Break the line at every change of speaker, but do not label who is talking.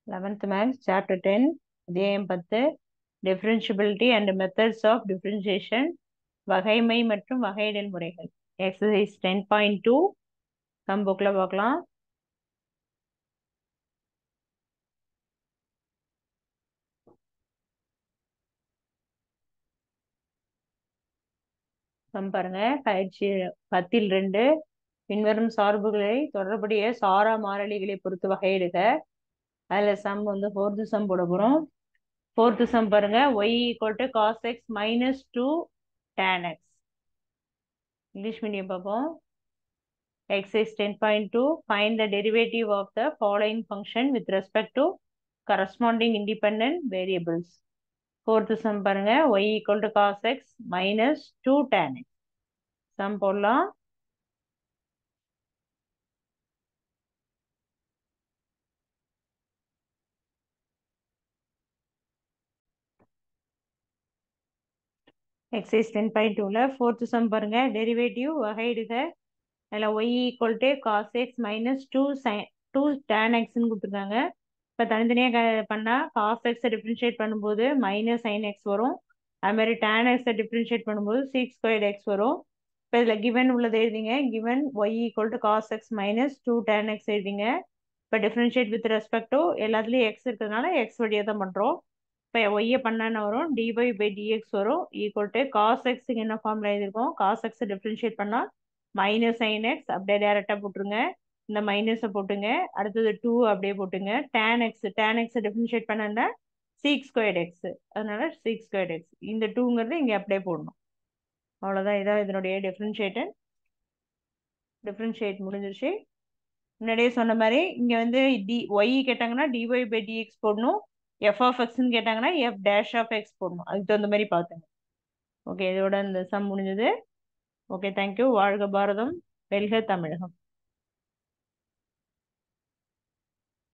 eleventh maths chapter ten அத்தியாயம் பத்து differentiability and methods of differentiation வகைமை மற்றும் வகையிடல் முறைகள் exercise ten point two sum புக்கில் பார்க்கலாம் சம் பாருங்க பயிற்சி பத்தில் ரெண்டு பின்வரும் சார்புகளை தொடர்புடைய சாரா மாறிலிகளை பொறுத்து வகையிடுக அதில் சம் வந்து ஃபோர்த்து சம் போட போகிறோம் ஃபோர்த்து சம் பாருங்க y equal to cos x minus two tan x English medium பார்ப்போம் exercise 10.2 find the derivative of the following function with respect to corresponding independent variables fourth sum பாருங்க y equal to cos x minus 2 tan x sum போடலாம் exercise 10.2ல fourth sum பாருங்க derivative வகையிடுக அதில் y equal to cos x minus two sine two tan எக்ஸ்ன்னு கொடுத்துருக்காங்க இப்போ தனித்தனியாக பண்ணால் காஸ் எக்ஸை டிஃப்ரென்ஷியேட் பண்ணும்போது மைனஸ் சைன் எக்ஸ் வரும் அதுமாதிரி டேன் எக்ஸை டிஃப்ரென்ஷியேட் பண்ணும்போது சிக்ஸ் ஸ்கொயர் எக்ஸ் வரும் இப்போ இதில் கிவன் உள்ளது எழுதிங்க given y equal to cos x minus two tan x எழுதிங்க இப்போ டிஃப்ரென்ஷியேட் வித் ரெஸ்பெக்ட் டு எல்லாத்துலேயும் எக்ஸ் இருக்கிறதுனால எக்ஸ் வழியாக தான் பண்ணுறோம் இப்போ ஒய்யை பண்ணான்னு வரும் டிஒய் பை டிஎக்ஸ் வரும் ஈக்குவல் டு காஸ் எக்ஸுக்கு என்ன ஃபார்மில் எழுதியிருக்கோம் காஸ் எக்ஸை டிஃப்ரென்ஷியேட் பண்ணால் மைனஸ் சைன் எக்ஸ் அப்படியே டேரெக்டாக போட்டுருங்க இந்த மைனஸை போட்டுங்க அடுத்தது டூ அப்படியே போட்டுங்க டேன் எக்ஸ் டேன் எக்ஸை டிஃப்ரென்ஷியேட் பண்ணா சிக்ஸ் ஸ்கொயர்ட் எக்ஸ் அதனால சிக்ஸ் ஸ்கொயர்ட் எக்ஸ் இந்த டூங்கிறது இங்கே அப்படியே போடணும் அவ்வளோதான் இதான் இதனுடைய டிஃப்ரென்ஷியேட்டன் டிஃப்ரென்ஷியேட் முடிஞ்சிருச்சு முன்னாடியே சொன்ன மாதிரி இங்கே வந்து டி ஒய் கேட்டாங்கன்னா டிஒய் பை டிஎக்ஸ் போடணும் எஃப் ஆஃப் எக்ஸ்ன்னு கேட்டாங்கன்னா எஃப் டேஷ் ஆஃப் எக்ஸ் போடணும் அதுக்கு தகுந்த மாதிரி பார்த்துங்க ஓகே இதோட இந்த சம் முடிஞ்சது ஓகே தேங்க்யூ வாழ்க பாரதம் வெல்க தமிழகம்